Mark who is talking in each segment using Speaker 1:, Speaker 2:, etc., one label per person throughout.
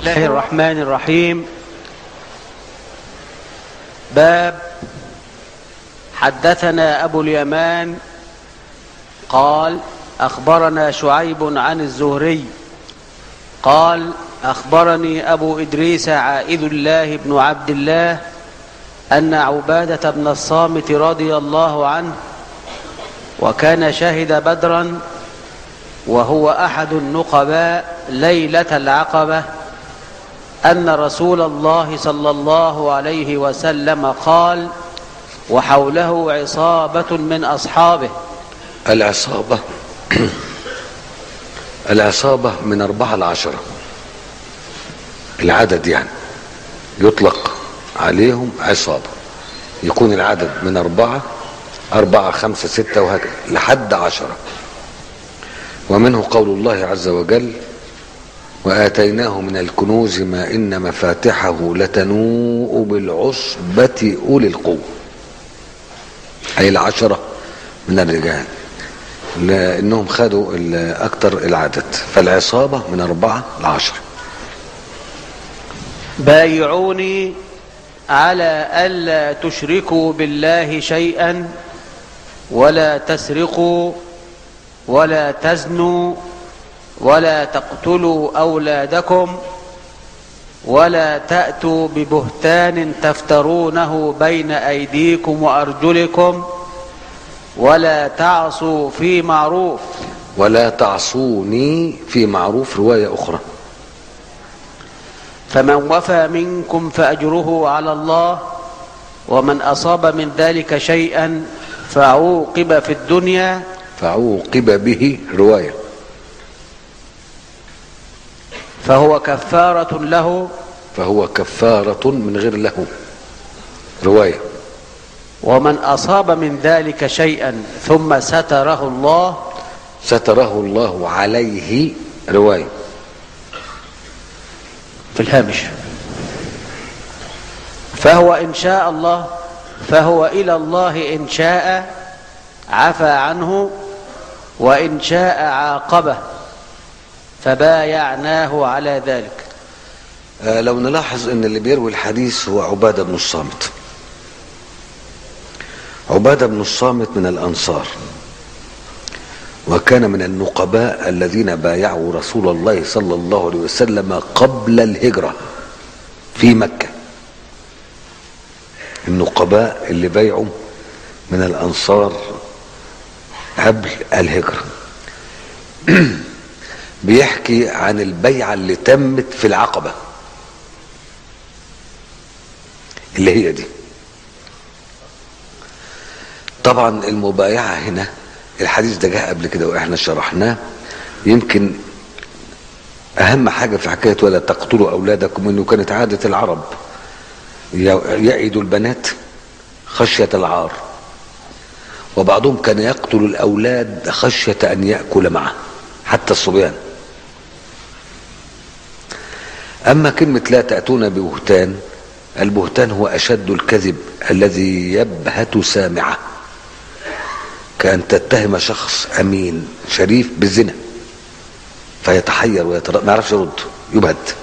Speaker 1: الله الرحمن الرحيم باب حدثنا أبو اليمان قال أخبرنا شعيب عن الزهري قال أخبرني أبو إدريس عائذ الله بن عبد الله أن عبادة بن الصامت رضي الله عنه وكان شهد بدرا وهو أحد النقباء ليلة العقبة أن رسول الله صلى الله عليه وسلم قال وحوله عصابة من أصحابه
Speaker 2: العصابة العصابة من أربعة لعشرة العدد يعني يطلق عليهم عصابة يكون العدد من أربعة أربعة خمسة ستة وهكذا لحد عشرة ومنه قول الله عز وجل وآتيناه من الكنوز ما إن مفاتحه لتنوء بالعصبة أولي القوة أي العشرة من الرجال لأنهم خدوا أكثر العدد فالعصابة من أربعة لعشرة
Speaker 1: بايعوني على ألا تشركوا بالله شيئا ولا تسرقوا ولا تزنوا ولا تقتلوا أولادكم ولا تأتوا ببهتان تفترونه بين أيديكم وأرجلكم ولا تعصوا في معروف
Speaker 2: ولا تعصوني في معروف رواية أخرى
Speaker 1: فمن وفى منكم فأجره على الله ومن أصاب من ذلك شيئا فعوقب في الدنيا
Speaker 2: فعوقب به رواية
Speaker 1: فهو كفارة له
Speaker 2: فهو كفارة من غير له رواية
Speaker 1: ومن أصاب من ذلك شيئا ثم ستره الله
Speaker 2: ستره الله عليه رواية
Speaker 1: في الهامش فهو إن شاء الله فهو إلى الله إن شاء عفى عنه وإن شاء عاقبه فبايعناه على ذلك
Speaker 2: آه لو نلاحظ ان اللي بيروي الحديث هو عبادة بن الصامت عبادة بن الصامت من الأنصار وكان من النقباء الذين بايعوا رسول الله صلى الله عليه وسلم قبل الهجرة في مكة النقباء اللي بايعوا من الأنصار قبل الهجرة بيحكي عن البيعة اللي تمت في العقبة اللي هي دي طبعا المبايعة هنا الحديث ده جاء قبل كده واحنا شرحناه يمكن اهم حاجة في حكاية ولا تقتلوا اولادكم انه كانت عادة العرب يعيدوا البنات خشية العار وبعضهم كان يقتل الاولاد خشية ان يأكل معه حتى الصبيان اما كلمة لا تأتون ببهتان البهتان هو اشد الكذب الذي يبهت سامعه كأن تتهم شخص أمين شريف بالزنا فيتحير ويتر... ما يعرفش يرد يبهت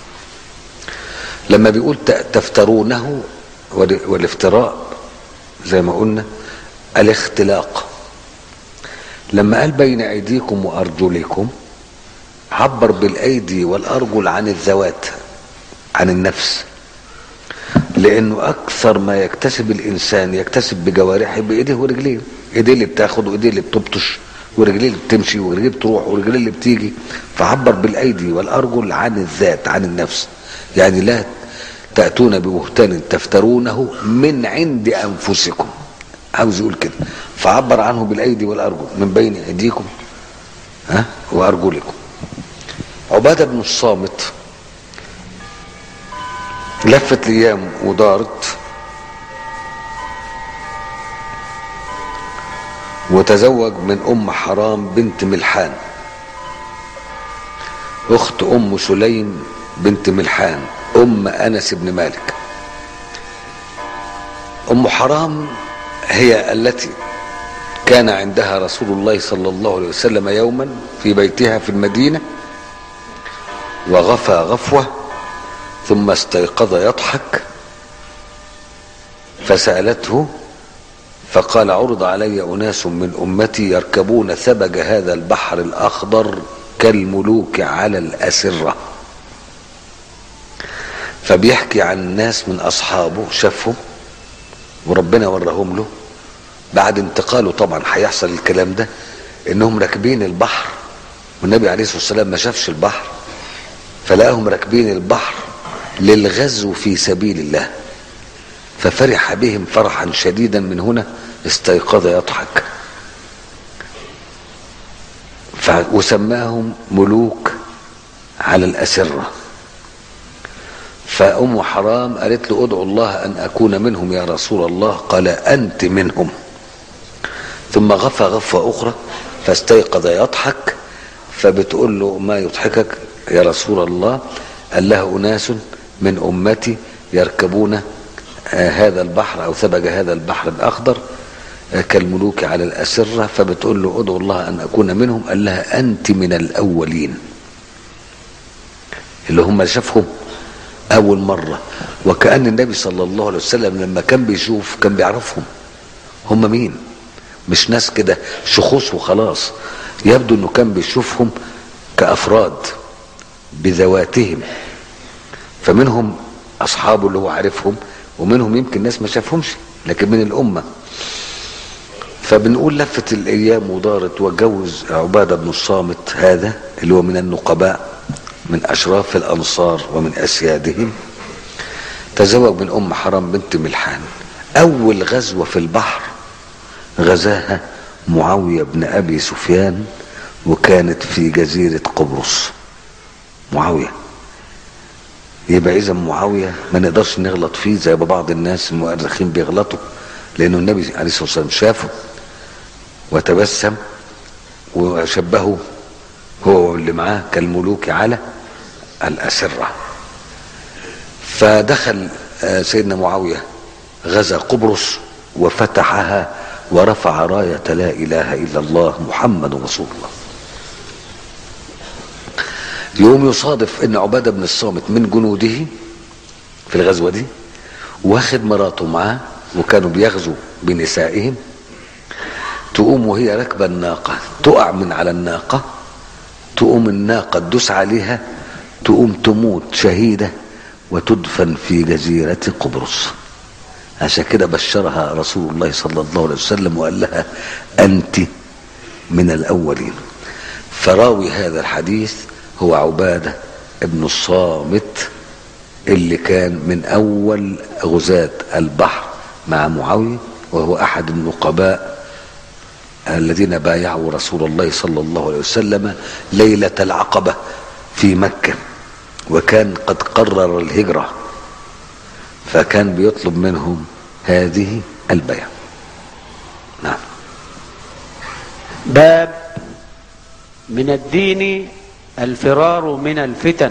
Speaker 2: لما بيقول تفترونه والافتراء زي ما قلنا الاختلاق لما قال بين أيديكم وأرجلكم عبر بالأيدي والأرجل عن الذوات عن النفس لأنه أكثر ما يكتسب الإنسان يكتسب بجوارحه بإيديه ورجليه ايديه اللي بتاخد وايديه اللي بتبطش ورجليه اللي بتمشي ورجليه بتروح ورجليه اللي بتيجي فعبر بالايدي والارجل عن الذات عن النفس يعني لا تاتون ببهتان تفترونه من عند انفسكم عاوز يقول كده فعبر عنه بالايدي والارجل من بين ايديكم ها وارجلكم عباده بن الصامت لفت الايام ودارت وتزوج من ام حرام بنت ملحان اخت ام سليم بنت ملحان ام انس بن مالك ام حرام هي التي كان عندها رسول الله صلى الله عليه وسلم يوما في بيتها في المدينه وغفى غفوه ثم استيقظ يضحك فسألته فقال عرض علي أناس من أمتي يركبون ثبج هذا البحر الأخضر كالملوك على الأسرة فبيحكي عن ناس من أصحابه شافهم وربنا وراهم له بعد انتقاله طبعا هيحصل الكلام ده انهم راكبين البحر والنبي عليه الصلاه والسلام ما شافش البحر فلقاهم راكبين البحر للغزو في سبيل الله ففرح بهم فرحا شديدا من هنا استيقظ يضحك وسماهم ملوك على الأسرة فأم حرام قالت له ادعو الله أن أكون منهم يا رسول الله قال أنت منهم ثم غفى غفوة أخرى فاستيقظ يضحك فبتقول له ما يضحكك يا رسول الله قال لها أناس من أمتي يركبون هذا البحر أو ثبج هذا البحر الأخضر كالملوك على الأسرة فبتقول له ادعو الله أن أكون منهم قال لها أنت من الأولين اللي هم شافهم أول مرة وكأن النبي صلى الله عليه وسلم لما كان بيشوف كان بيعرفهم هم مين مش ناس كده شخوص وخلاص يبدو انه كان بيشوفهم كأفراد بذواتهم فمنهم أصحابه اللي هو عارفهم ومنهم يمكن ناس ما شافهمش لكن من الأمة فبنقول لفت الأيام ودارت وجوز عبادة بن الصامت هذا اللي هو من النقباء من أشراف الأنصار ومن أسيادهم تزوج من أم حرام بنت ملحان أول غزوة في البحر غزاها معاوية بن أبي سفيان وكانت في جزيرة قبرص معاوية يبقى إذا معاوية ما نقدرش نغلط فيه زي بعض الناس المؤرخين بيغلطوا لأنه النبي عليه الصلاة والسلام شافه وتبسم وشبهه هو واللي معاه كالملوك على الأسرة فدخل سيدنا معاوية غزا قبرص وفتحها ورفع راية لا إله إلا الله محمد رسول الله يوم يصادف ان عبادة بن الصامت من جنوده في الغزوة دي واخد مراته معاه وكانوا بيغزوا بنسائهم تقوم وهي راكبة الناقة تقع من على الناقة تقوم الناقة تدوس عليها تقوم تموت شهيدة وتدفن في جزيرة قبرص عشان كده بشرها رسول الله صلى الله عليه وسلم وقال لها أنت من الأولين فراوي هذا الحديث هو عبادة ابن الصامت اللي كان من أول غزاة البحر مع معاوية وهو أحد النقباء الذين بايعوا رسول الله صلى الله عليه وسلم ليلة العقبة في مكة وكان قد قرر الهجرة فكان بيطلب منهم هذه البيع نعم
Speaker 1: باب من الدين الفرار من الفتن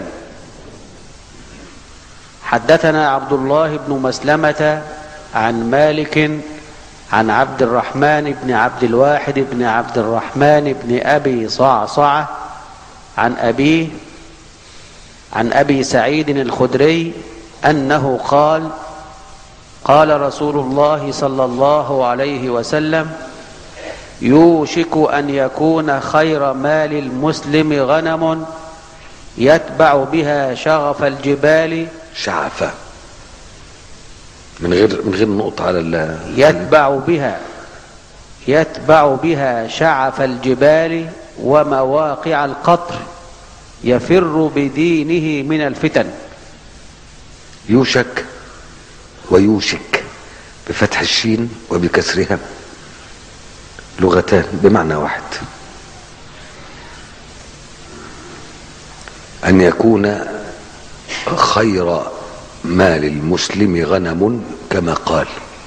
Speaker 1: حدثنا عبد الله بن مسلمة عن مالك عن عبد الرحمن بن عبد الواحد بن عبد الرحمن بن أبي صعصعة عن أبيه عن أبي سعيد الخدري أنه قال قال رسول الله صلى الله عليه وسلم يوشك أن يكون خير مال المسلم غنم يتبع بها شغف الجبال
Speaker 2: شعفة من غير من غير نقطة على ال
Speaker 1: يتبع بها يتبع بها شعف الجبال ومواقع القطر يفر بدينه من الفتن
Speaker 2: يوشك ويوشك بفتح الشين وبكسرها لغتان بمعنى واحد أن يكون خير مال المسلم غنم كما قال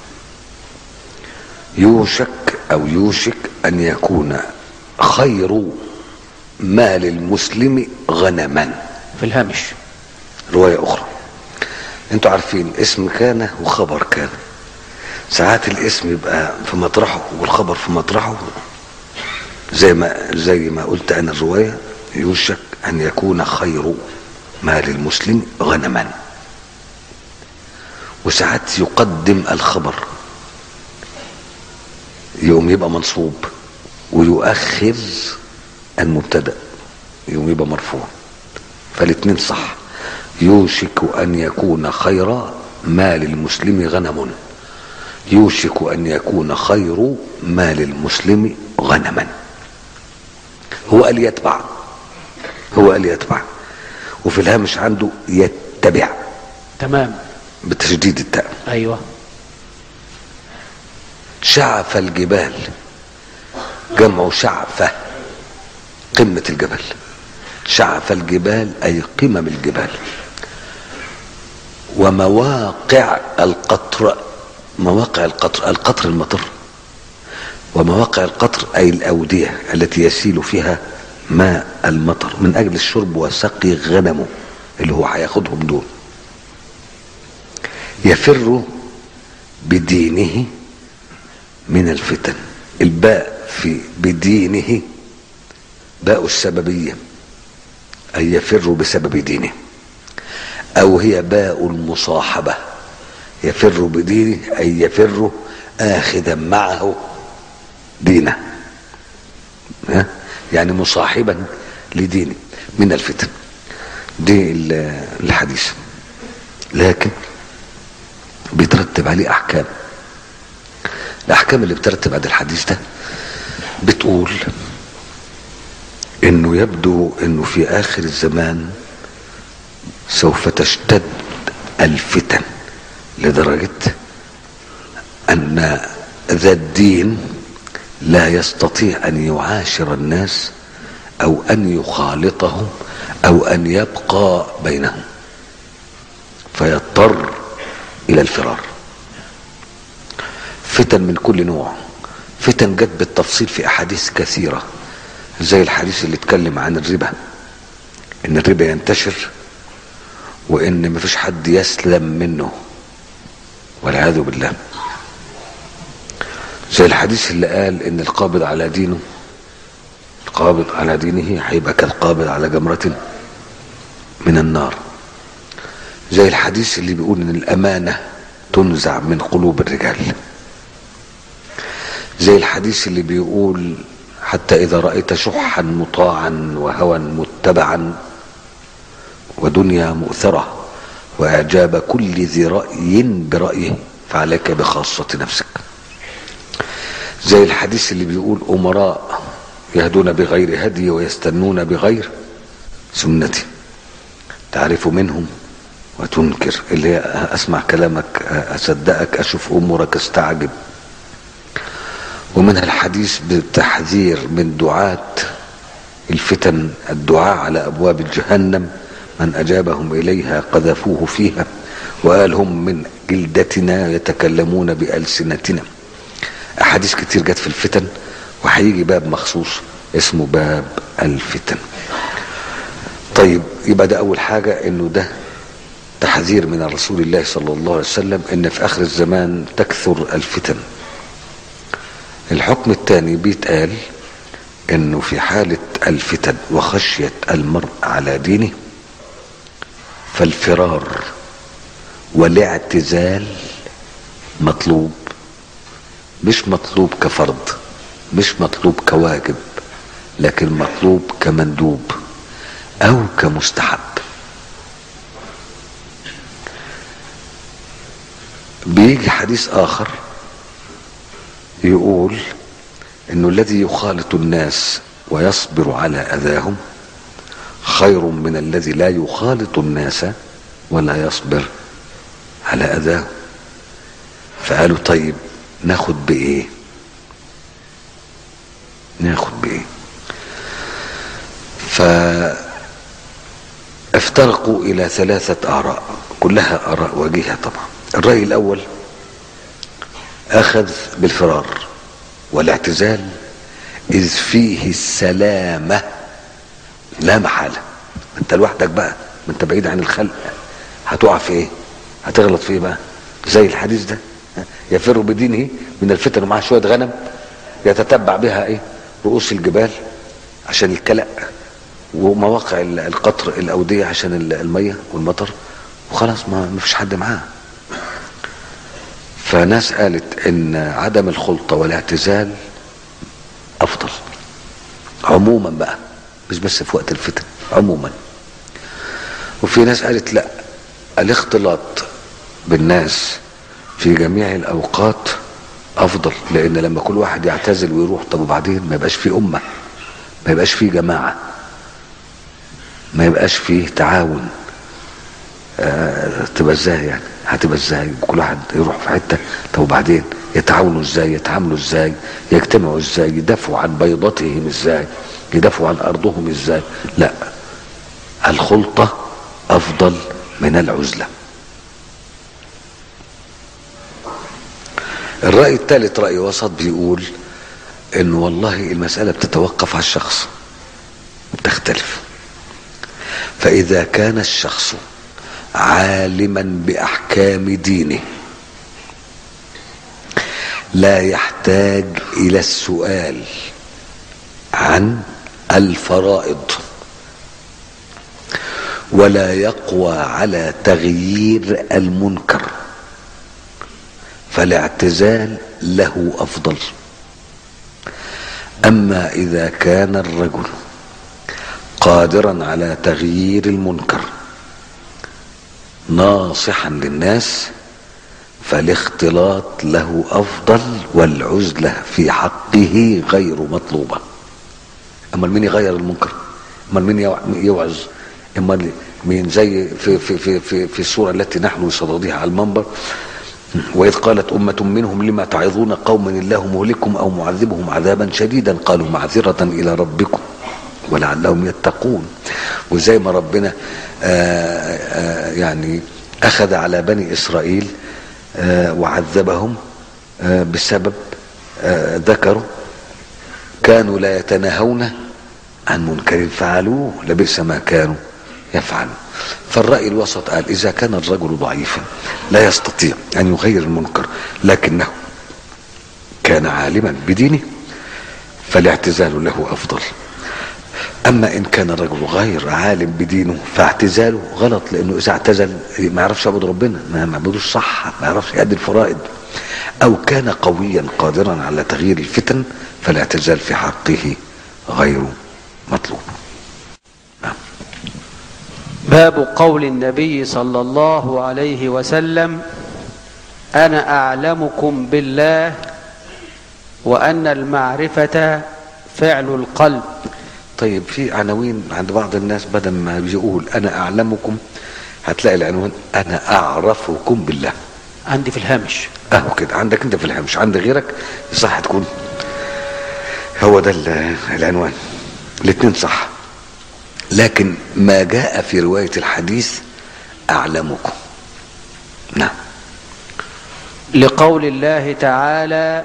Speaker 2: يوشك أو يوشك أن يكون خير مال المسلم غنما
Speaker 1: في الهامش
Speaker 2: رواية أخرى انتوا عارفين اسم كان وخبر كان ساعات الاسم يبقى في مطرحه والخبر في مطرحه زي ما زي ما قلت انا الروايه يوشك ان يكون خير مال المسلم غنما وساعات يقدم الخبر يوم يبقى منصوب ويؤخر المبتدا يوم يبقى مرفوع فالاثنين صح يوشك ان يكون خير ما للمسلم غنم يوشك ان يكون خير ما للمسلم غنما هو قال يتبع هو قال يتبع وفي الهامش عنده يتبع
Speaker 1: تمام
Speaker 2: بتشديد التاء
Speaker 1: ايوه
Speaker 2: شعف الجبال جمع شعفة قمة الجبل شعف الجبال أي قمم الجبال ومواقع القطر مواقع القطر القطر المطر ومواقع القطر أي الأودية التي يسيل فيها ماء المطر من أجل الشرب وسقي غنمه اللي هو هياخدهم دول يفر بدينه من الفتن الباء في بدينه باء السببية أي يفر بسبب دينه أو هي باء المصاحبة يفر بدينه أي يفر آخذا معه دينه ها؟ يعني مصاحبا لدينه من الفتن دي الحديث لكن بيترتب عليه أحكام الأحكام اللي بترتب على الحديث ده بتقول انه يبدو انه في اخر الزمان سوف تشتد الفتن لدرجة ان ذا الدين لا يستطيع ان يعاشر الناس او ان يخالطهم او ان يبقى بينهم فيضطر الى الفرار فتن من كل نوع فتن جت بالتفصيل في احاديث كثيره زي الحديث اللي اتكلم عن الربا ان الربا ينتشر وان مفيش حد يسلم منه والعياذ بالله زي الحديث اللي قال ان القابض على دينه القابض على دينه هيبقى كالقابض على جمرة من النار زي الحديث اللي بيقول ان الامانة تنزع من قلوب الرجال زي الحديث اللي بيقول حتى إذا رأيت شحا مطاعا وهوى متبعا ودنيا مؤثرة وإعجاب كل ذي رأي برأيه فعليك بخاصة نفسك زي الحديث اللي بيقول أمراء يهدون بغير هدي ويستنون بغير سنتي تعرف منهم وتنكر اللي هي أسمع كلامك أصدقك أشوف أمورك استعجب ومنها الحديث بالتحذير من دعاة الفتن الدعاء على أبواب جهنم من أجابهم إليها قذفوه فيها وقال هم من جلدتنا يتكلمون بألسنتنا أحاديث كتير جت في الفتن وهيجي باب مخصوص اسمه باب الفتن طيب يبقى ده أول حاجة إنه ده تحذير من رسول الله صلى الله عليه وسلم إن في آخر الزمان تكثر الفتن الحكم الثاني بيتقال انه في حالة الفتن وخشية المرء على دينه فالفرار والاعتزال مطلوب مش مطلوب كفرض مش مطلوب كواجب لكن مطلوب كمندوب او كمستحب بيجي حديث اخر يقول انه الذي يخالط الناس ويصبر على اذاهم خير من الذي لا يخالط الناس ولا يصبر على اذاهم فقالوا طيب ناخد بايه ناخد بايه فافترقوا الى ثلاثه اراء كلها اراء وجيهه طبعا الراي الاول اخذ بالفرار والاعتزال اذ فيه السلامه لا محاله انت لوحدك بقى ما انت بعيد عن الخلق هتقع في ايه هتغلط في ايه بقى زي الحديث ده يفر بدينه من الفتن ومعاه شويه غنم يتتبع بها ايه رؤوس الجبال عشان الكلأ ومواقع القطر الاوديه عشان الميه والمطر وخلاص ما فيش حد معاه فناس قالت ان عدم الخلطة والاعتزال افضل عموما بقى مش بس في وقت الفتن عموما وفي ناس قالت لا الاختلاط بالناس في جميع الاوقات افضل لان لما كل واحد يعتزل ويروح طب وبعدين ما يبقاش في امه ما يبقاش في جماعه ما يبقاش فيه تعاون آه تبقى ازاي يعني هتبقى ازاي كل واحد يروح في حته طب وبعدين يتعاونوا ازاي يتعاملوا ازاي يجتمعوا ازاي يدافعوا عن بيضتهم ازاي يدافعوا عن ارضهم ازاي لا الخلطه افضل من العزله الراي الثالث راي وسط بيقول ان والله المساله بتتوقف على الشخص بتختلف فاذا كان الشخص عالما باحكام دينه لا يحتاج الى السؤال عن الفرائض ولا يقوى على تغيير المنكر فالاعتزال له افضل اما اذا كان الرجل قادرا على تغيير المنكر ناصحا للناس فالاختلاط له افضل والعزله في حقه غير مطلوبه اما مين يغير المنكر اما مين يوعظ اما مين زي في في في في, في السوره التي نحن صددها على المنبر وإذ قالت أمة منهم لما تعظون قوما الله مهلكهم أو معذبهم عذابا شديدا قالوا معذرة إلى ربكم ولعلهم يتقون وزي ما ربنا آآ آآ يعني أخذ على بني إسرائيل وعذبهم بسبب ذكروا كانوا لا يتناهون عن منكر فعلوه لبئس ما كانوا يفعلون فالرأي الوسط قال إذا كان الرجل ضعيفا لا يستطيع أن يغير المنكر لكنه كان عالما بدينه فالاعتزال له أفضل أما إن كان الرجل غير عالم بدينه فاعتزاله غلط لأنه إذا اعتزل ما يعرفش يعبد ربنا ما يعبدوش صح ما يعرفش يؤدي الفرائض أو كان قويا قادرا على تغيير الفتن فالاعتزال في حقه غير مطلوب
Speaker 1: باب قول النبي صلى الله عليه وسلم انا اعلمكم بالله وان المعرفه فعل القلب
Speaker 2: طيب في عناوين عند بعض الناس بدل ما بيقول انا اعلمكم هتلاقي العنوان انا اعرفكم بالله
Speaker 1: عندي في الهامش
Speaker 2: اهو كده عندك انت في الهامش عند غيرك صح تكون هو ده العنوان الاثنين صح لكن ما جاء في رواية الحديث أعلمكم نعم
Speaker 1: لقول الله تعالى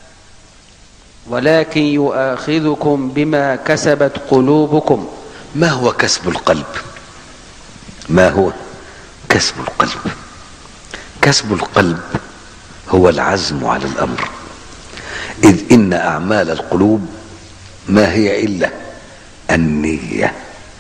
Speaker 1: ولكن يؤاخذكم بما كسبت قلوبكم
Speaker 2: ما هو كسب القلب ما هو كسب القلب كسب القلب هو العزم على الأمر إذ إن أعمال القلوب ما هي إلا النية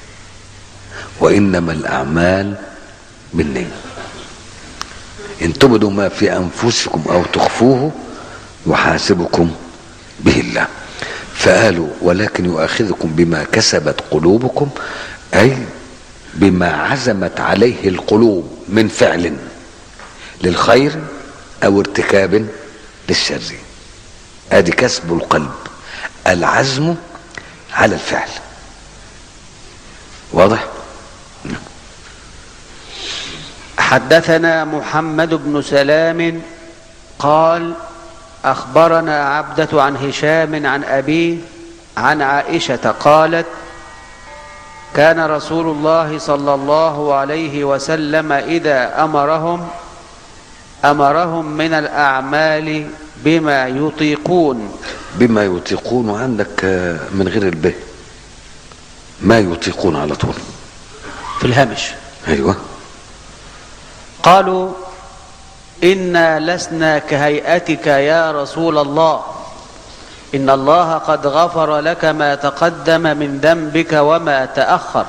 Speaker 2: وإنما الأعمال بالنية إن تبدوا ما في أنفسكم أو تخفوه يحاسبكم به الله فقالوا ولكن يؤاخذكم بما كسبت قلوبكم أي بما عزمت عليه القلوب من فعل للخير أو ارتكاب للشر ادي كسب القلب العزم على الفعل واضح
Speaker 1: حدثنا محمد بن سلام قال اخبرنا عبده عن هشام عن ابيه عن عائشه قالت كان رسول الله صلى الله عليه وسلم اذا امرهم امرهم من الاعمال بما يطيقون
Speaker 2: بما يطيقون عندك من غير الب ما يطيقون على طول
Speaker 1: في الهامش
Speaker 2: ايوه
Speaker 1: قالوا انا لسنا كهيئتك يا رسول الله ان الله قد غفر لك ما تقدم من ذنبك وما تاخر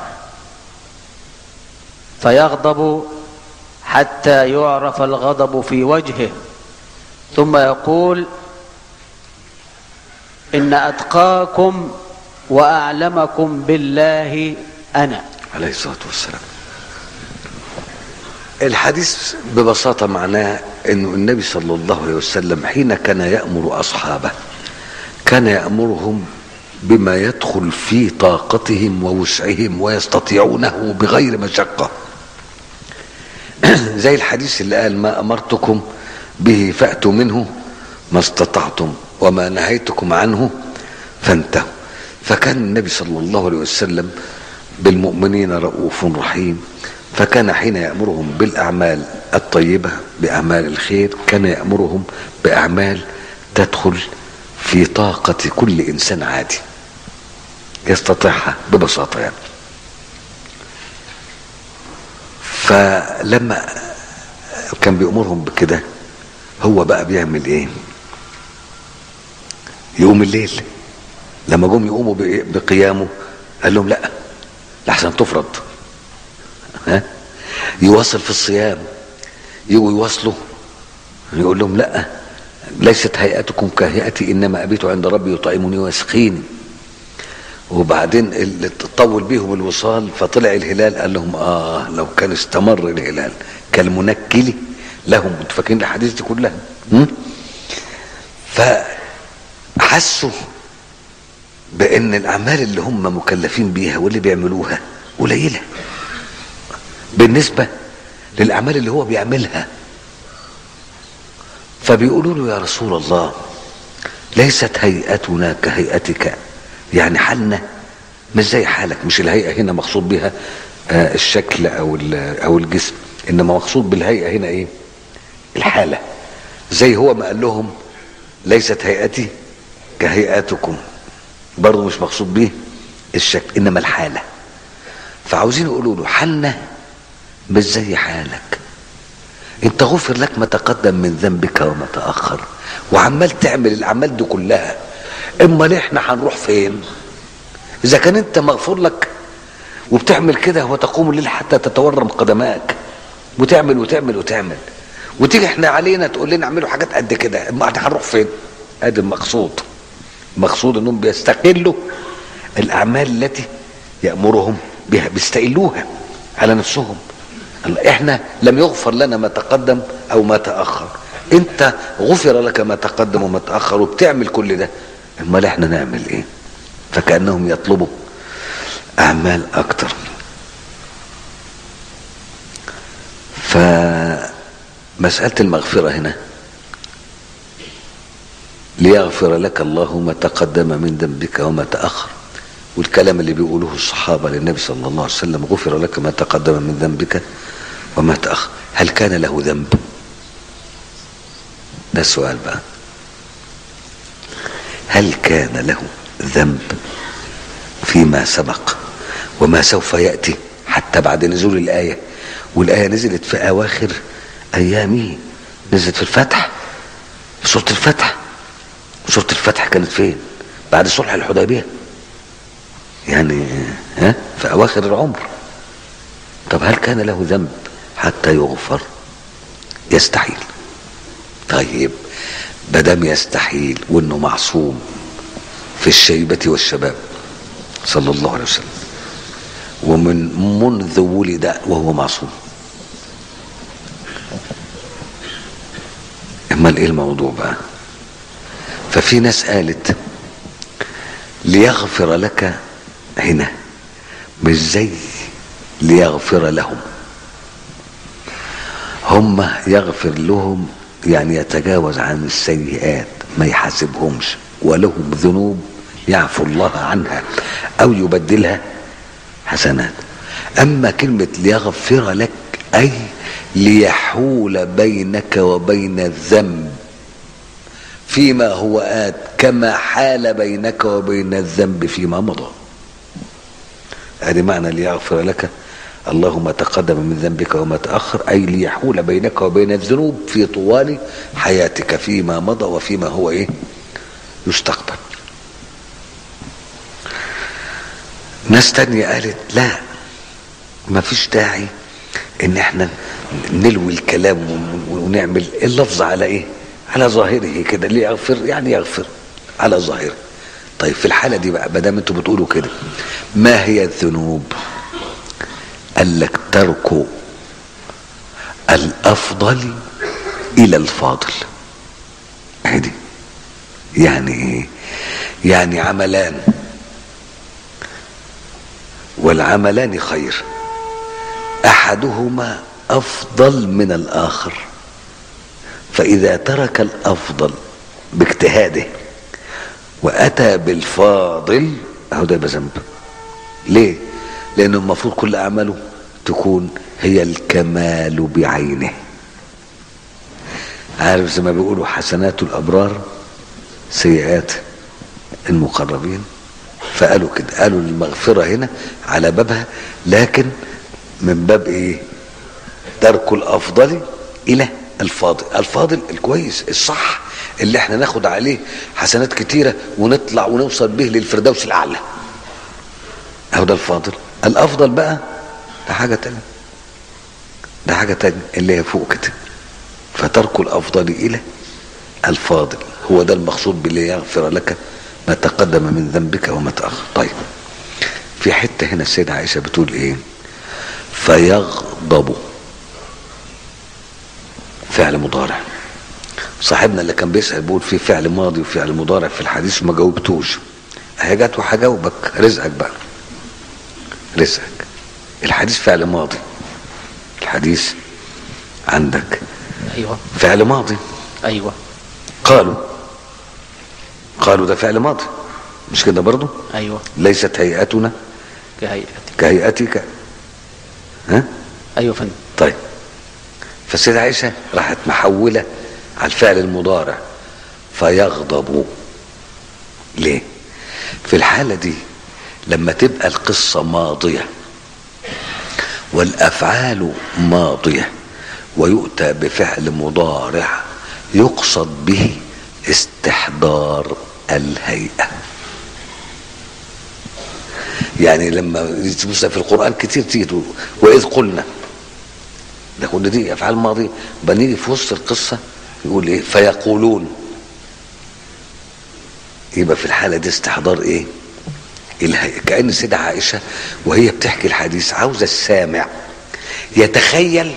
Speaker 1: فيغضب حتى يعرف الغضب في وجهه ثم يقول إن أتقاكم وأعلمكم بالله أنا
Speaker 2: عليه الصلاة والسلام الحديث ببساطة معناه أنه النبي صلى الله عليه وسلم حين كان يأمر أصحابه كان يأمرهم بما يدخل في طاقتهم ووسعهم ويستطيعونه بغير مشقة زي الحديث اللي قال ما أمرتكم به فأتوا منه ما استطعتم وما نهيتكم عنه فانتهوا فكان النبي صلى الله عليه وسلم بالمؤمنين رؤوف رحيم فكان حين يأمرهم بالأعمال الطيبة بأعمال الخير كان يأمرهم بأعمال تدخل في طاقة كل إنسان عادي يستطيعها ببساطة يعني فلما كان بيأمرهم بكده هو بقى بيعمل ايه يقوم الليل لما جم يقوموا بقيامه قال لهم لا لحسن تفرض ها يواصل في الصيام يجوا يواصلوا يقول لهم لا ليست هيئتكم كهيئتي انما ابيت عند ربي يطعمني ويسقيني وبعدين اللي طول بيهم الوصال فطلع الهلال قال لهم اه لو كان استمر الهلال كالمنكل لهم انتوا فاكرين الحديث دي كلها م? فحسوا بان الاعمال اللي هم مكلفين بيها واللي بيعملوها قليله بالنسبه للاعمال اللي هو بيعملها فبيقولوا له يا رسول الله ليست هيئتنا كهيئتك يعني حالنا مش زي حالك مش الهيئه هنا مقصود بها آه الشكل او او الجسم انما مقصود بالهيئه هنا ايه الحاله زي هو ما قال لهم ليست هيئتي كهيئاتكم برضه مش مقصود به الشكل انما الحاله فعاوزين يقولوا له حالنا مش زي حالك انت غفر لك ما تقدم من ذنبك وما تاخر وعمال تعمل الاعمال دي كلها اما ليه احنا هنروح فين اذا كان انت مغفور لك وبتعمل كده وتقوم الليل حتى تتورم قدماك وتعمل وتعمل وتعمل وتيجي احنا علينا تقول لنا اعملوا حاجات قد كده اما احنا هنروح فين ادي المقصود المقصود انهم بيستقلوا الاعمال التي يامرهم بها بيستقلوها على نفسهم احنا لم يغفر لنا ما تقدم او ما تاخر انت غفر لك ما تقدم وما تاخر وبتعمل كل ده امال احنا نعمل ايه فكانهم يطلبوا اعمال اكتر فمساله المغفره هنا ليغفر لك الله ما تقدم من ذنبك وما تاخر والكلام اللي بيقوله الصحابه للنبي صلى الله عليه وسلم غفر لك ما تقدم من ذنبك وما تاخر هل كان له ذنب ده السؤال بقى هل كان له ذنب فيما سبق وما سوف ياتي حتى بعد نزول الايه والايه نزلت في اواخر ايامه نزلت في الفتح في سوره الفتح سوره الفتح كانت فين بعد صلح الحديبيه يعني ها في اواخر العمر طب هل كان له ذنب حتى يغفر يستحيل طيب بدم يستحيل وانه معصوم في الشيبة والشباب صلى الله عليه وسلم ومن منذ ولد وهو معصوم امال ايه الموضوع بقى ففي ناس قالت ليغفر لك هنا مش زي ليغفر لهم هم يغفر لهم يعني يتجاوز عن السيئات ما يحاسبهمش ولهم ذنوب يعفو الله عنها او يبدلها حسنات اما كلمه ليغفر لك اي ليحول بينك وبين الذنب فيما هو آت كما حال بينك وبين الذنب فيما مضى هذه معنى ليغفر لك اللهم تقدم من ذنبك وما تأخر أي ليحول بينك وبين الذنوب في طوال حياتك فيما مضى وفيما هو إيه يستقبل ناس تانية قالت لا ما فيش داعي ان احنا نلوي الكلام ونعمل اللفظ على ايه على ظاهره كده ليه يغفر يعني يغفر على ظاهره طيب في الحالة دي بقى ما دام انتوا بتقولوا كده ما هي الذنوب قال لك ترك الافضل الى الفاضل هدي يعني ايه يعني عملان والعملان خير احدهما افضل من الاخر فاذا ترك الافضل باجتهاده واتى بالفاضل اهو ده يبقى ذنب ليه لانه المفروض كل اعماله تكون هي الكمال بعينه عارف زي ما بيقولوا حسنات الابرار سيئات المقربين فقالوا كده قالوا المغفرة هنا على بابها لكن من باب ايه ترك الافضل الى الفاضل الفاضل الكويس الصح اللي احنا ناخد عليه حسنات كتيرة ونطلع ونوصل به للفردوس الاعلى اهو ده الفاضل الافضل بقى ده حاجة تانية ده حاجة تانية اللي هي فوق كده فترك الافضل الى الفاضل هو ده المقصود باللي يغفر لك ما تقدم من ذنبك وما تأخر طيب في حتة هنا السيدة عائشة بتقول ايه فيغضب فعل مضارع صاحبنا اللي كان بيسأل بيقول في فعل ماضي وفعل مضارع في الحديث ما جاوبتوش هي جت وهجاوبك رزقك بقى رزقك الحديث فعل ماضي الحديث عندك
Speaker 1: ايوه
Speaker 2: فعل ماضي
Speaker 1: ايوه
Speaker 2: قالوا قالوا ده فعل ماضي مش كده برضو
Speaker 1: ايوه
Speaker 2: ليست هيئتنا
Speaker 1: كهيئتك
Speaker 2: كهيئتك ها
Speaker 1: ايوه فندم
Speaker 2: طيب فالسيدة عائشة راحت محولة على الفعل المضارع فيغضب ليه في الحالة دي لما تبقى القصة ماضية والأفعال ماضية ويؤتى بفعل مضارع يقصد به استحضار الهيئة يعني لما تبص في القرآن كتير تيجي تقول وإذ قلنا ده كل دي أفعال ماضية بنيجي في وسط القصة يقول إيه فيقولون يبقى في الحالة دي استحضار إيه الهيئة كأن السيدة عائشة وهي بتحكي الحديث عاوزة السامع يتخيل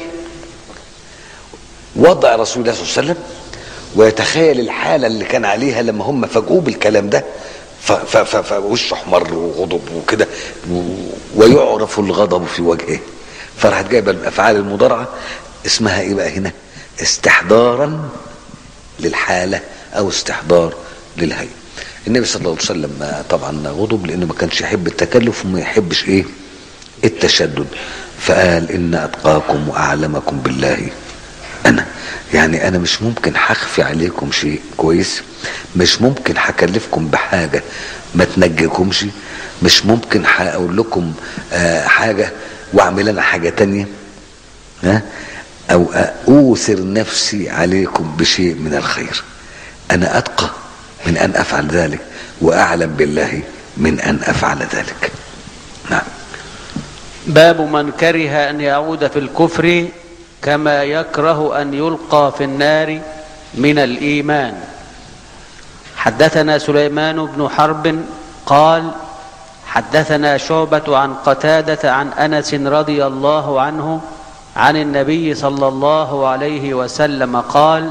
Speaker 2: وضع رسول الله صلى الله عليه وسلم ويتخيل الحاله اللي كان عليها لما هم فاجئوه بالكلام ده فوشه احمر وغضب وكده ويعرف الغضب في وجهه فراحت جايبه الافعال المضارعه اسمها ايه بقى هنا استحضارا للحاله او استحضار للهيئه النبي صلى الله عليه وسلم طبعا غضب لانه ما كانش يحب التكلف وما يحبش ايه التشدد فقال ان اتقاكم واعلمكم بالله انا يعني انا مش ممكن هخفي عليكم شيء كويس مش ممكن هكلفكم بحاجه ما تنجيكمش مش ممكن هقول لكم آه حاجه واعمل انا حاجه تانية ها او اوثر نفسي عليكم بشيء من الخير انا اتقى من ان افعل ذلك واعلم بالله من ان افعل ذلك نعم
Speaker 1: باب من كره ان يعود في الكفر كما يكره ان يلقى في النار من الايمان حدثنا سليمان بن حرب قال حدثنا شعبه عن قتاده عن انس رضي الله عنه عن النبي صلى الله عليه وسلم قال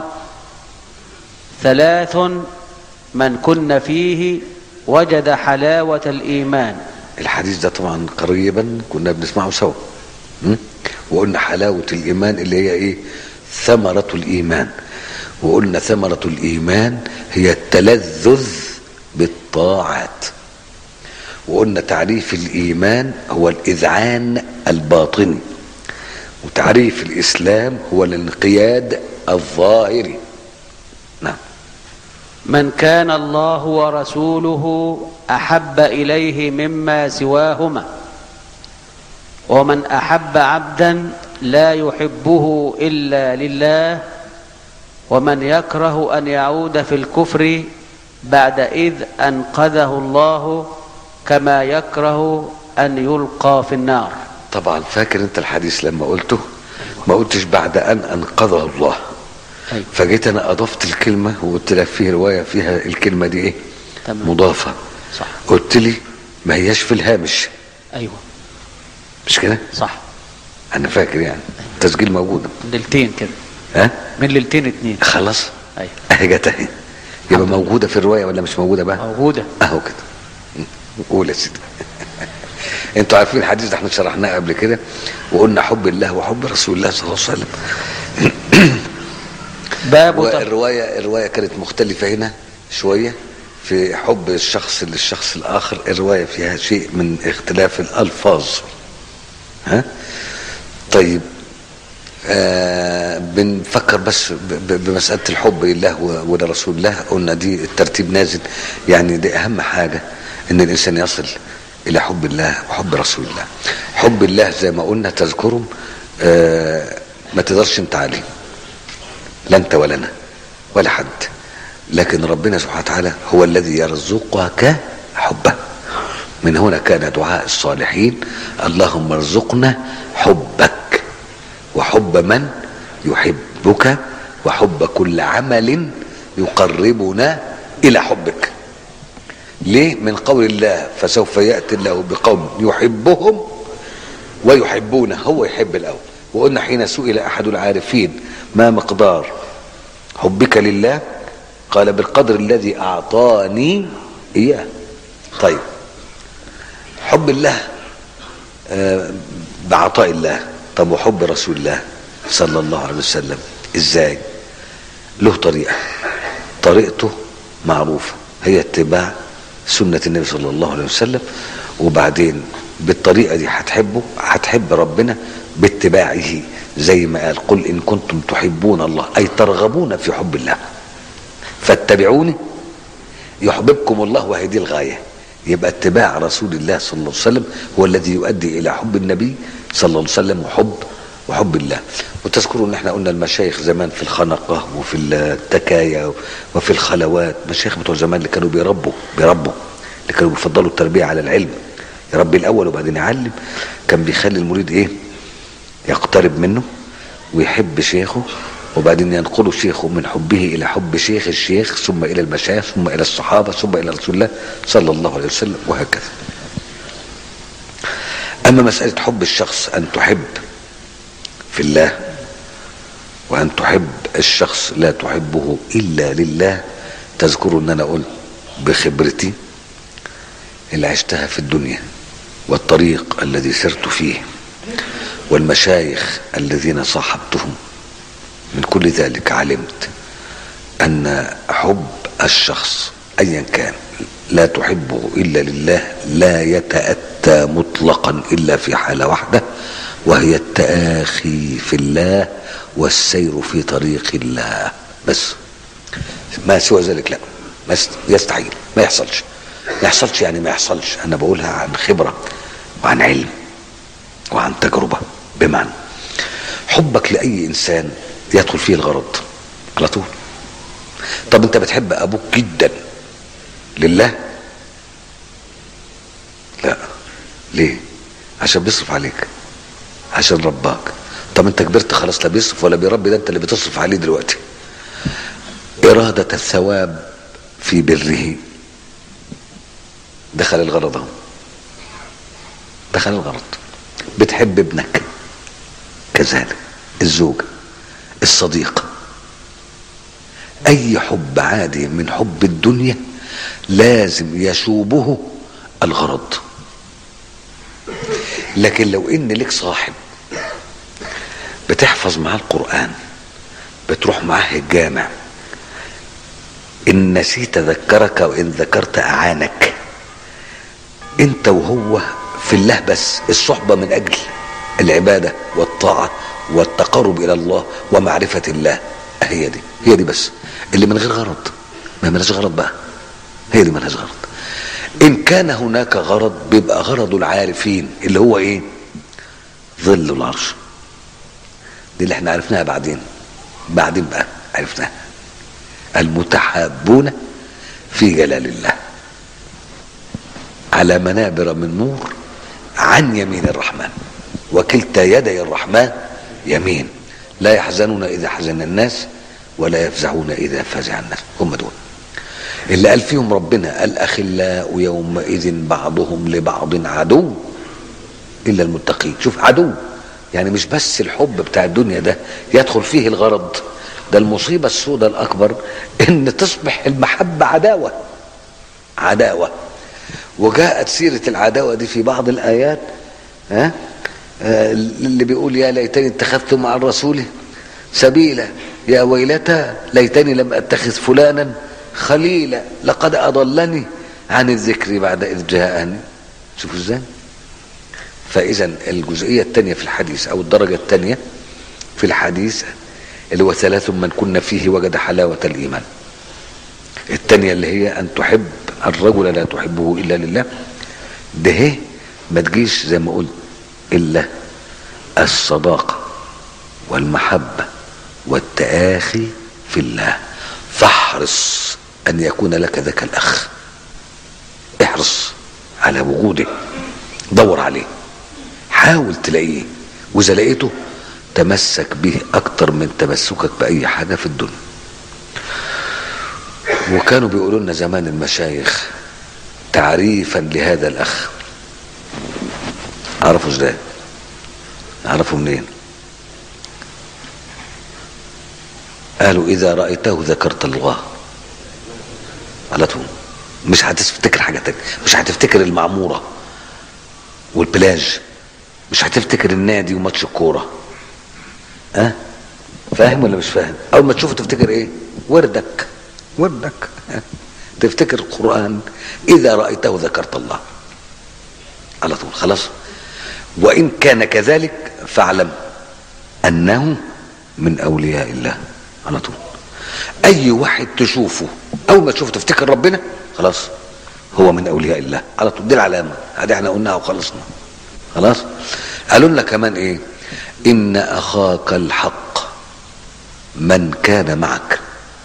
Speaker 1: ثلاث من كن فيه وجد حلاوه الايمان
Speaker 2: الحديث ده طبعا قريبا كنا بنسمعه سوا م? وقلنا حلاوة الإيمان اللي هي إيه ثمرة الإيمان وقلنا ثمرة الإيمان هي التلذذ بالطاعات وقلنا تعريف الإيمان هو الإذعان الباطني وتعريف الإسلام هو الانقياد الظاهري نعم
Speaker 1: من كان الله ورسوله احب اليه مما سواهما ومن احب عبدا لا يحبه الا لله ومن يكره ان يعود في الكفر بعد اذ انقذه الله كما يكره ان يلقى في النار
Speaker 2: طبعا فاكر انت الحديث لما قلته ما قلتش بعد ان انقذه الله
Speaker 1: أيوة.
Speaker 2: فجيت انا اضفت الكلمه وقلت لك في روايه فيها الكلمه دي ايه
Speaker 1: تمام.
Speaker 2: مضافه
Speaker 1: صح
Speaker 2: قلت لي ما هياش في الهامش
Speaker 1: ايوه
Speaker 2: مش كده
Speaker 1: صح
Speaker 2: انا فاكر يعني التسجيل موجود
Speaker 1: ليلتين كده
Speaker 2: ها
Speaker 1: من ليلتين اتنين
Speaker 2: خلاص
Speaker 1: ايوه
Speaker 2: اهي جت اهي يبقى موجوده في الروايه ولا مش موجوده بقى
Speaker 1: موجوده
Speaker 2: اهو كده قول يا سيدي انتوا عارفين الحديث ده احنا شرحناه قبل كده وقلنا حب الله وحب رسول الله صلى الله عليه وسلم
Speaker 1: باب تر-
Speaker 2: والروايه الروايه كانت مختلفه هنا شويه في حب الشخص للشخص الاخر الروايه فيها شيء من اختلاف الالفاظ ها طيب آه بنفكر بس ب- ب- بمسألة الحب لله و- ولرسول الله قلنا دي الترتيب نازل يعني دي أهم حاجة إن الإنسان يصل إلى حب الله وحب رسول الله حب الله زي ما قلنا تذكرهم آه ما تقدرش انت عليه لا انت ولا انا ولا حد لكن ربنا سبحانه وتعالى هو الذي يرزقك حبه من هنا كان دعاء الصالحين اللهم ارزقنا حبك وحب من يحبك وحب كل عمل يقربنا الى حبك ليه من قول الله فسوف ياتي الله بقوم يحبهم ويحبونه هو يحب الاول وقلنا حين سئل احد العارفين ما مقدار حبك لله قال بالقدر الذي اعطاني اياه طيب حب الله آه، بعطاء الله طب وحب رسول الله صلى الله عليه وسلم ازاي له طريقه طريقته معروفه هي اتباع سنه النبي صلى الله عليه وسلم وبعدين بالطريقه دي هتحبه هتحب ربنا باتباعه زي ما قال قل ان كنتم تحبون الله اي ترغبون في حب الله فاتبعوني يحببكم الله وهي دي الغايه يبقى اتباع رسول الله صلى الله عليه وسلم هو الذي يؤدي الى حب النبي صلى الله عليه وسلم وحب وحب الله وتذكروا ان احنا قلنا المشايخ زمان في الخنقه وفي التكايا وفي الخلوات مشايخ بتوع زمان اللي كانوا بيربوا بيربوا اللي كانوا بيفضلوا التربيه على العلم يربي الاول وبعدين يعلم كان بيخلي المريد ايه يقترب منه ويحب شيخه وبعدين ينقل شيخه من حبه الى حب شيخ الشيخ ثم الى المشايخ ثم الى الصحابه ثم الى رسول الله صلى الله عليه وسلم وهكذا. اما مساله حب الشخص ان تحب في الله وان تحب الشخص لا تحبه الا لله تذكروا ان انا قلت بخبرتي اللي عشتها في الدنيا والطريق الذي سرت فيه والمشايخ الذين صاحبتهم من كل ذلك علمت ان حب الشخص ايا كان لا تحبه الا لله لا يتاتى مطلقا الا في حاله واحده وهي التآخي في الله والسير في طريق الله بس ما سوى ذلك لا ما يست- يستحيل ما يحصلش ما يحصلش يعني ما يحصلش انا بقولها عن خبره وعن علم وعن تجربه بمعنى حبك لاي انسان يدخل فيه الغرض على طول طب انت بتحب ابوك جدا لله لا ليه عشان بيصرف عليك عشان رباك طب انت كبرت خلاص لا بيصرف ولا بيربي ده انت اللي بتصرف عليه دلوقتي إرادة الثواب في بره دخل الغرض اهو دخل الغرض بتحب ابنك كذلك الزوجة الصديق أي حب عادي من حب الدنيا لازم يشوبه الغرض لكن لو ان لك صاحب بتحفظ معاه القرآن بتروح معاه الجامع إن نسيت ذكرك وإن ذكرت أعانك أنت وهو في الله بس الصحبة من أجل العبادة والطاعة والتقرب إلى الله ومعرفة الله هي دي هي دي بس اللي من غير غرض ما ملهاش غرض بقى هي دي ملهاش غرض إن كان هناك غرض بيبقى غرض العارفين اللي هو إيه ظل العرش دي اللي احنا عرفناها بعدين بعدين بقى عرفناها المتحابون في جلال الله على منابر من نور عن يمين الرحمن وكلتا يدي الرحمن يمين لا يحزنون اذا حزن الناس ولا يفزعون إذا فزع الناس هم دول اللي قال فيهم ربنا الأخلاء يومئذ بعضهم لبعض عدو إلا المتقين شوف عدو يعني مش بس الحب بتاع الدنيا ده يدخل فيه الغرض ده المصيبة السوداء الأكبر إن تصبح المحبة عداوة عداوة وجاءت سيرة العداوة دي في بعض الآيات ها آه، اللي بيقول يا ليتني اتخذت مع الرسول سبيلا يا ويلتى ليتني لم اتخذ فلانا خليلا لقد اضلني عن الذكر بعد اذ جاءني شوفوا ازاي فاذا الجزئيه الثانيه في الحديث او الدرجه الثانيه في الحديث اللي هو ثلاث من كنا فيه وجد حلاوه الايمان الثانيه اللي هي ان تحب الرجل لا تحبه الا لله ده هي ما تجيش زي ما قلت الا الصداقه والمحبه والتآخي في الله فاحرص أن يكون لك ذاك الأخ احرص على وجوده دور عليه حاول تلاقيه وإذا لقيته تمسك به أكتر من تمسكك بأي حاجة في الدنيا وكانوا بيقولوا لنا زمان المشايخ تعريفا لهذا الأخ عرفوا ازاي عرفوا منين قالوا إذا رأيته ذكرت الله على طول مش هتفتكر حاجة تانية مش هتفتكر المعمورة والبلاج مش هتفتكر النادي وماتش الكورة ها أه؟ فاهم ولا مش فاهم أول ما تشوفه تفتكر إيه وردك وردك تفتكر القرآن إذا رأيته ذكرت الله على طول خلاص وإن كان كذلك فاعلم أنه من أولياء الله على طول اي واحد تشوفه اول ما تشوفه تفتكر ربنا خلاص هو من اولياء الله على طول دي العلامه هذه احنا قلناها وخلصنا خلاص قالوا لنا كمان ايه ان اخاك الحق من كان معك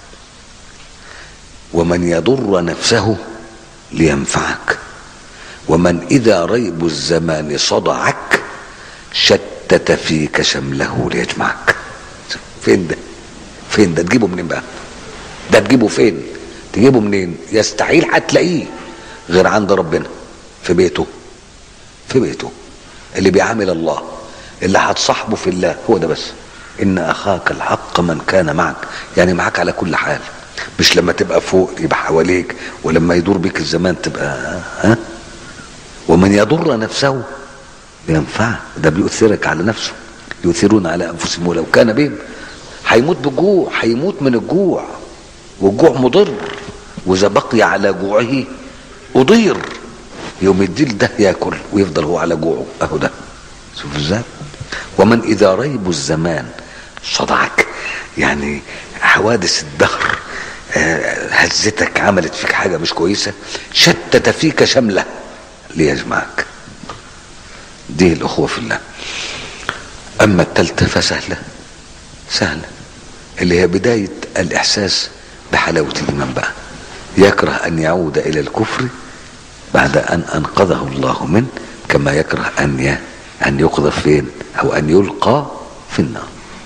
Speaker 2: ومن يضر نفسه لينفعك ومن اذا ريب الزمان صدعك شتت فيك شمله ليجمعك فين ده فين ده تجيبه منين بقى ده تجيبه فين تجيبه منين يستحيل هتلاقيه غير عند ربنا في بيته في بيته اللي بيعامل الله اللي هتصاحبه في الله هو ده بس ان اخاك الحق من كان معك يعني معك على كل حال مش لما تبقى فوق يبقى حواليك ولما يدور بك الزمان تبقى ها ومن يضر نفسه ينفع ده بيؤثرك على نفسه يؤثرون على انفسهم ولو كان بهم هيموت بالجوع هيموت من الجوع والجوع مضر واذا بقي على جوعه اضير يوم الديل ده ياكل ويفضل هو على جوعه اهو ده شوف ازاي ومن اذا ريب الزمان صدعك يعني حوادث الدهر هزتك عملت فيك حاجة مش كويسة شتت فيك شملة ليجمعك دي الأخوة في الله أما التالتة فسهلة سهلة اللي هي بداية الإحساس بحلاوة الإيمان بقى يكره أن يعود إلى الكفر بعد أن أنقذه الله منه كما يكره أن ي... أن يقذف فين أو أن يلقى في النار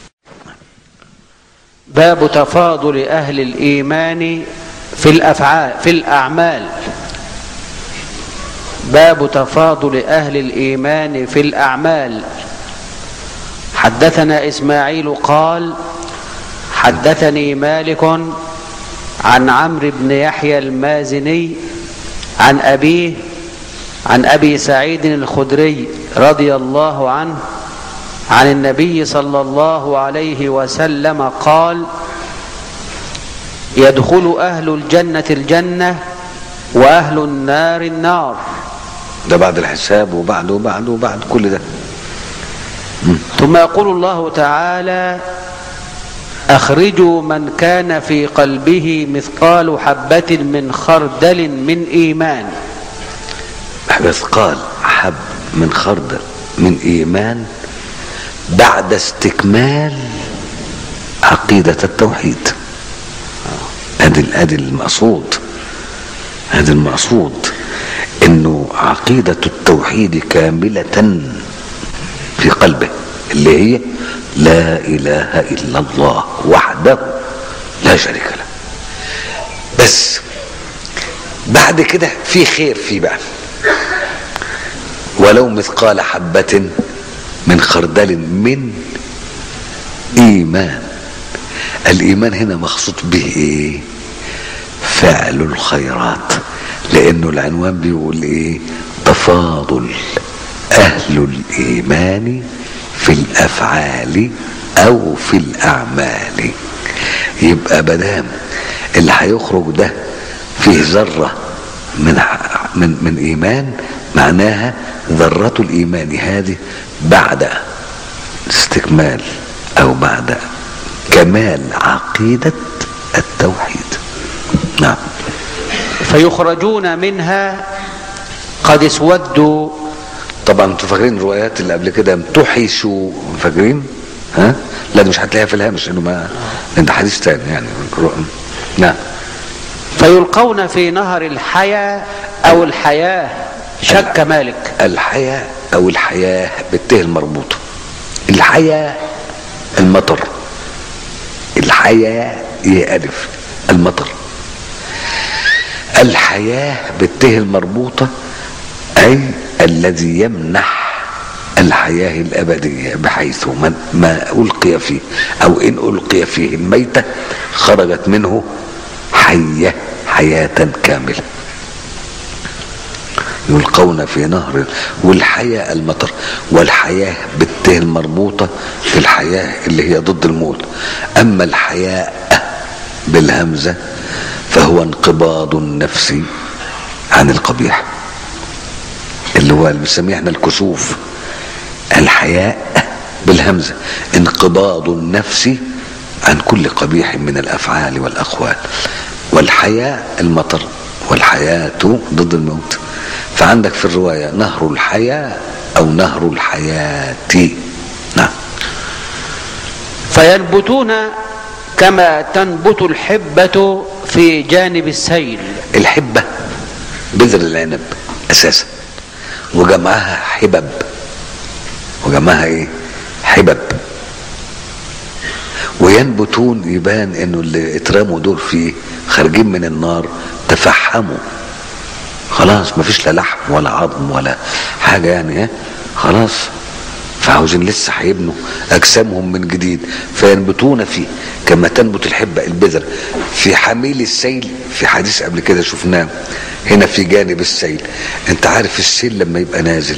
Speaker 1: باب تفاضل أهل الإيمان في الأفعال في الأعمال باب تفاضل أهل الإيمان في الأعمال حدثنا إسماعيل قال حدثني مالك عن عمرو بن يحيى المازني عن أبيه عن أبي سعيد الخدري رضي الله عنه عن النبي صلى الله عليه وسلم قال يدخل أهل الجنة الجنة وأهل النار النار
Speaker 2: ده بعد الحساب وبعد وبعد وبعد كل ده
Speaker 1: ثم يقول الله تعالى أخرجوا من كان في قلبه مثقال حبة من خردل من إيمان
Speaker 2: مثقال حب من خردل من إيمان بعد استكمال عقيدة التوحيد ادي ادي المقصود ادي المقصود انه عقيدة التوحيد كاملة في قلبه اللي هي لا اله الا الله وحده لا شريك له بس بعد كده في خير فيه بقى ولو مثقال حبة من خردل من إيمان الإيمان هنا مقصود به إيه فعل الخيرات لأنه العنوان بيقول إيه تفاضل أهل الإيمان في الأفعال أو في الأعمال يبقى بدام اللي هيخرج ده فيه ذرة من من من إيمان معناها ذرة الإيمان هذه بعد استكمال أو بعد كمال عقيدة التوحيد نعم
Speaker 1: فيخرجون منها قد اسودوا
Speaker 2: طبعا انتوا فاكرين الروايات اللي قبل كده امتحشوا فاكرين ها لا دي مش هتلاقيها في الهامش انه ما لان ده حديث تاني يعني نعم
Speaker 1: فيلقون في نهر الحياة أو الحياة شك مالك
Speaker 2: الحياة او الحياة بالته المربوطة الحياة المطر الحياة هي ألف المطر الحياة بالته المربوطة أي الذي يمنح الحياة الأبدية بحيث من ما ألقي فيه أو إن ألقي فيه الميتة خرجت منه حية حياة كاملة يلقون في نهر والحياة المطر والحياة بالته المربوطة في الحياة اللي هي ضد الموت أما الحياة بالهمزة فهو انقباض النفس عن القبيح اللي هو اللي بنسميه احنا الكسوف الحياء بالهمزة انقباض النفس عن كل قبيح من الأفعال والأقوال والحياة المطر والحياة ضد الموت فعندك في الرواية نهر الحياة أو نهر الحياة نعم
Speaker 1: فينبتون كما تنبت الحبة في جانب السيل
Speaker 2: الحبة بذر العنب أساسا وجمعها حبب وجمعها ايه حبب وينبتون يبان انه اللي اترموا دول فيه خارجين من النار تفحموا خلاص مفيش لا لحم ولا عظم ولا حاجة يعني ايه خلاص فعاوزين لسه هيبنوا اجسامهم من جديد فينبتون فيه كما تنبت الحبة البذر في حميل السيل في حديث قبل كده شفناه هنا في جانب السيل انت عارف السيل لما يبقى نازل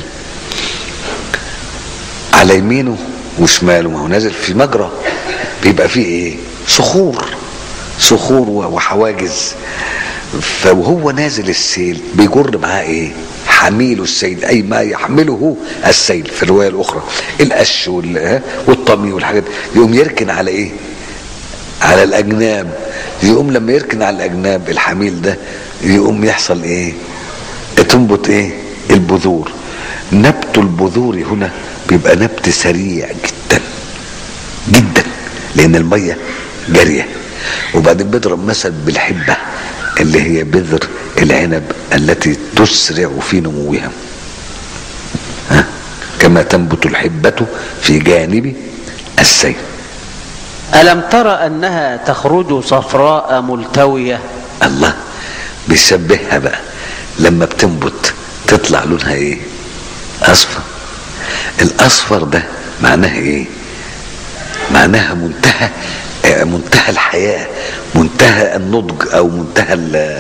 Speaker 2: على يمينه وشماله ما هو نازل في مجرى بيبقى فيه ايه صخور صخور وحواجز فوهو نازل السيل بيجر معاه ايه حميل السيل اي ما يحمله السيل في الروايه الاخرى القش والطمي والحاجات يقوم يركن على ايه على الاجناب يقوم لما يركن على الاجناب الحميل ده يقوم يحصل ايه تنبت ايه البذور نبت البذور هنا بيبقى نبت سريع جدا جدا لان الميه جاريه وبعدين بيضرب مثل بالحبه اللي هي بذر العنب التي تسرع في نموها ها؟ كما تنبت الحبة في جانب السيل
Speaker 1: ألم تر أنها تخرج صفراء ملتوية
Speaker 2: الله بيشبهها بقى لما بتنبت تطلع لونها ايه اصفر الاصفر ده معناها ايه معناها منتهى منتهى الحياة منتهى النضج او منتهى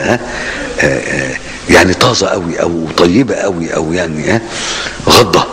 Speaker 2: يعني طازة قوي او طيبة قوي او يعني غضة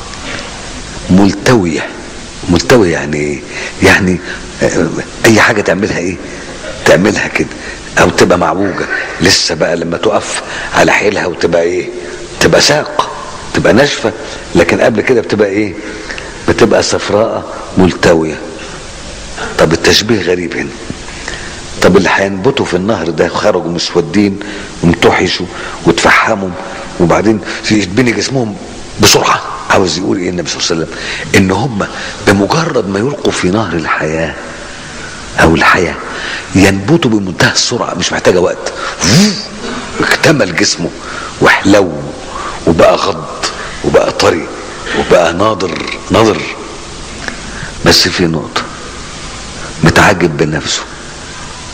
Speaker 2: ملتوية ملتوية يعني ايه يعني اي حاجة تعملها ايه تعملها كده او تبقى معوجة لسه بقى لما تقف على حيلها وتبقى ايه تبقى ساق تبقى ناشفة لكن قبل كده بتبقى ايه بتبقى صفراء ملتوية طب التشبيه غريب هنا طب اللي هينبتوا في النهر ده خرجوا مسودين وامتحشوا وتفحموا وبعدين يتبني جسمهم بسرعه عاوز يقول ايه النبي صلى الله عليه وسلم ان هم بمجرد ما يلقوا في نهر الحياه او الحياه ينبتوا بمنتهى السرعه مش محتاجه وقت اكتمل جسمه وحلو وبقى غض وبقى طري وبقى ناضر ناضر بس في نقطه متعجب بنفسه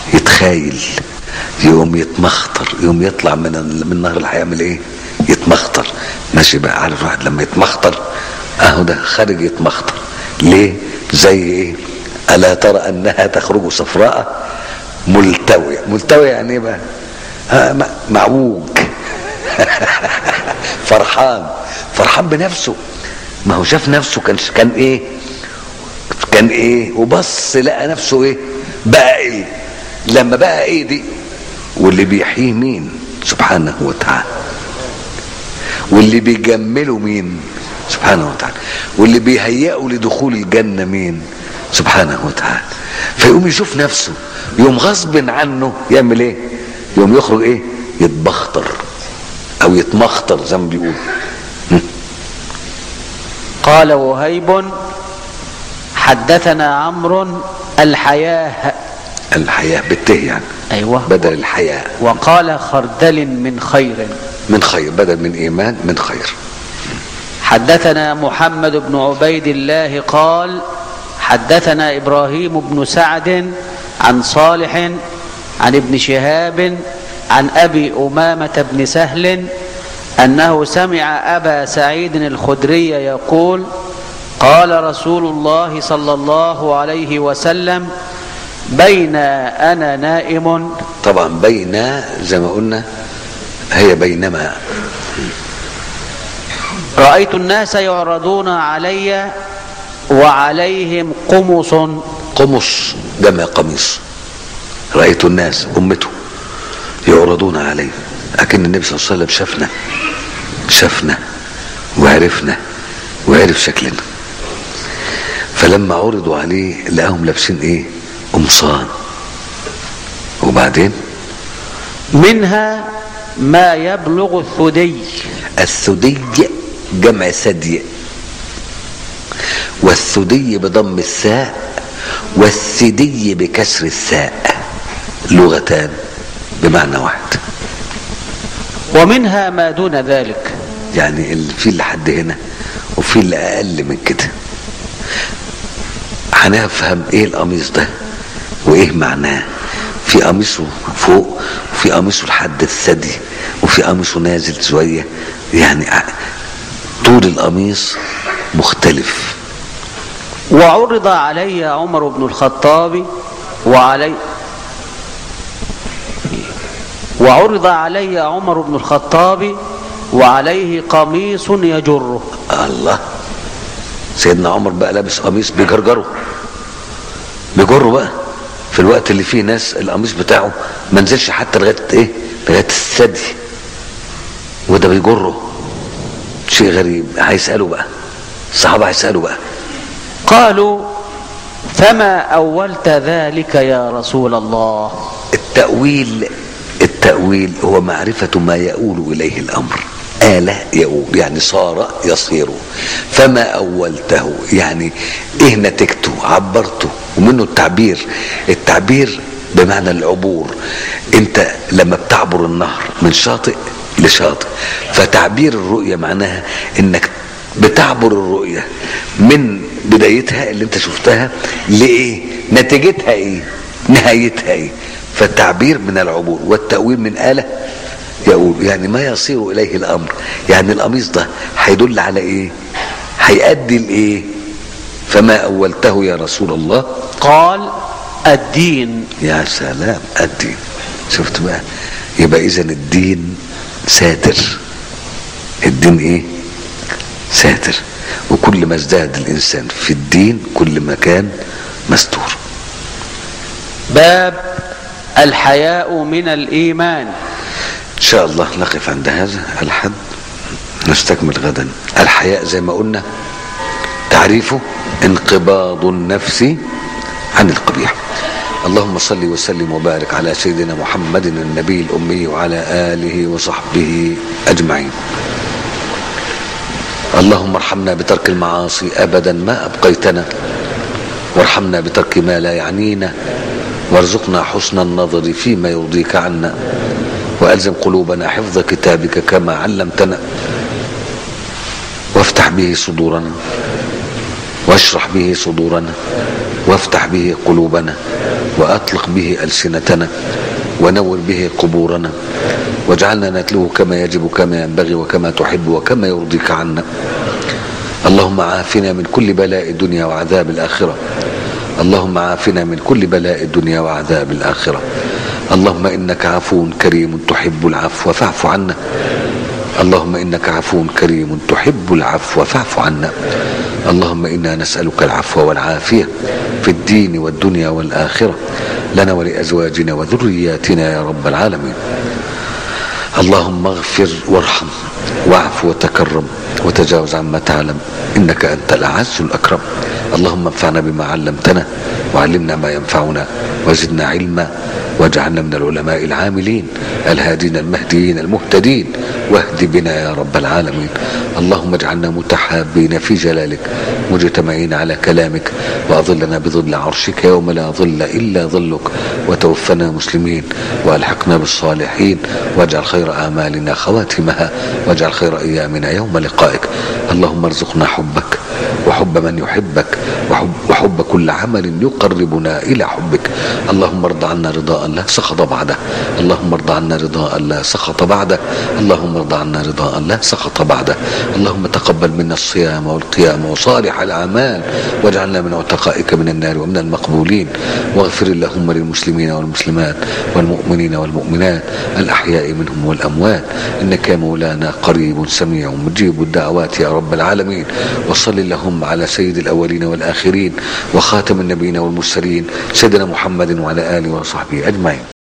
Speaker 2: يتخايل يقوم يتمخطر يقوم يطلع من من نهر الحياه يعمل ايه يتمخطر ماشي بقى عارف واحد لما يتمخطر اهو ده خارج يتمخطر ليه زي ايه الا ترى انها تخرج صفراء ملتويه ملتويه يعني ايه بقى ها م- معوج فرحان فرحان بنفسه ما هو شاف نفسه كان كان ايه كان ايه وبص لقى نفسه ايه بقى ايه لما بقى ايه دي واللي بيحييه مين سبحانه وتعالى واللي بيجمله مين سبحانه وتعالى واللي بيهيئه لدخول الجنة مين سبحانه وتعالى فيقوم يشوف نفسه يقوم غصب عنه يعمل ايه يقوم يخرج ايه يتبختر او يتمخطر زي ما بيقول
Speaker 1: قال وهيب حدثنا عمرو الحياه
Speaker 2: الحياة بالته يعني
Speaker 1: ايوه
Speaker 2: بدل الحياة
Speaker 1: وقال خردل من خير
Speaker 2: من خير بدل من ايمان من خير
Speaker 1: حدثنا محمد بن عبيد الله قال حدثنا ابراهيم بن سعد عن صالح عن ابن شهاب عن ابي امامه بن سهل انه سمع ابا سعيد الخدري يقول قال رسول الله صلى الله عليه وسلم بين انا نائم
Speaker 2: طبعا بين زي ما قلنا هي بينما
Speaker 1: رايت الناس يعرضون علي وعليهم قمص
Speaker 2: قمص جمع قميص رأيت الناس أمته يعرضون عليه لكن النبي صلى الله عليه وسلم شافنا شافنا وعرفنا وعرف شكلنا فلما عرضوا عليه لقاهم لابسين ايه قمصان وبعدين
Speaker 1: منها ما يبلغ الثدي
Speaker 2: الثدي جمع ثدي والثدي بضم الثاء والثدي بكسر الثاء لغتان بمعنى واحد
Speaker 1: ومنها ما دون ذلك
Speaker 2: يعني ال- في اللي حد هنا وفي اللي اقل من كده هنفهم ايه القميص ده وايه معناه في قميصه فوق وفي قميصه لحد الثدي وفي قميصه نازل شويه يعني ع- طول القميص مختلف
Speaker 1: وعرض علي عمر بن الخطاب وعلي وعرض علي عمر بن الخطاب وعليه قميص يجره
Speaker 2: الله سيدنا عمر بقى لابس قميص بيجرجره بيجره بقى في الوقت اللي فيه ناس القميص بتاعه ما نزلش حتى لغايه ايه لغايه الثدي وده بيجره شيء غريب هيسالوا بقى الصحابه هيسالوا بقى
Speaker 1: قالوا فما أولت ذلك يا رسول الله
Speaker 2: التأويل التأويل هو معرفة ما يؤول إليه الأمر آلة يؤول يعني صار يصير فما أولته يعني إيه نتيجته عبرته ومنه التعبير التعبير بمعنى العبور انت لما بتعبر النهر من شاطئ لشاطئ فتعبير الرؤية معناها انك بتعبر الرؤية من بدايتها اللي انت شفتها لإيه نتيجتها ايه نهايتها ايه فالتعبير من العبور والتأويل من آلة يقول يعني ما يصير إليه الأمر يعني القميص ده هيدل على إيه هيؤدي لإيه فما أولته يا رسول الله
Speaker 1: قال الدين
Speaker 2: يا سلام الدين شفت بقى يبقى إذا الدين ساتر الدين إيه ساتر وكل ما ازداد الإنسان في الدين كل ما كان مستور
Speaker 1: باب الحياء من الإيمان
Speaker 2: إن شاء الله نقف عند هذا الحد نستكمل غدا الحياء زي ما قلنا تعريفه انقباض النفس عن القبيح اللهم صل وسلم وبارك على سيدنا محمد النبي الأمي وعلى آله وصحبه أجمعين اللهم ارحمنا بترك المعاصي أبدا ما أبقيتنا وارحمنا بترك ما لا يعنينا وارزقنا حسن النظر فيما يرضيك عنا وألزم قلوبنا حفظ كتابك كما علمتنا وافتح به صدورنا واشرح به صدورنا وافتح به قلوبنا وأطلق به ألسنتنا ونور به قبورنا واجعلنا نتلوه كما يجب كما ينبغي وكما تحب وكما يرضيك عنا اللهم عافنا من كل بلاء الدنيا وعذاب الآخرة اللهم عافنا من كل بلاء الدنيا وعذاب الآخرة اللهم إنك عفو كريم تحب العفو فاعف عنا اللهم إنك عفو كريم تحب العفو فاعف عنا اللهم إنا نسألك العفو والعافية في الدين والدنيا والآخرة لنا ولأزواجنا وذرياتنا يا رب العالمين اللهم اغفر وارحم واعف وتكرم وتجاوز عما تعلم انك انت الاعز الاكرم اللهم انفعنا بما علمتنا وعلمنا ما ينفعنا وزدنا علما واجعلنا من العلماء العاملين الهادين المهديين المهتدين واهد بنا يا رب العالمين اللهم اجعلنا متحابين في جلالك مجتمعين على كلامك واظلنا بظل عرشك يوم لا ظل الا ظلك وتوفنا مسلمين والحقنا بالصالحين واجعل خير اعمالنا خواتمها واجعل خير ايامنا يوم لقائك اللهم ارزقنا حبك وحب من يحبك وحب, وحب كل عمل يقربنا الى حبك اللهم ارض عنا رضاء لا سخط بعده اللهم ارض عنا رضاء لا سخط بعده اللهم ارض عنا رضاء لا سخط بعده اللهم تقبل منا الصيام والقيام وصالح الاعمال واجعلنا من عتقائك من النار ومن المقبولين واغفر اللهم للمسلمين والمسلمات والمؤمنين والمؤمنات الاحياء منهم والاموات انك يا مولانا قريب سميع مجيب الدعوات يا رب العالمين وصل اللهم على سيد الاولين والاخرين وخاتم النبيين والمرسلين سيدنا محمد وعلى اله وصحبه اجمعين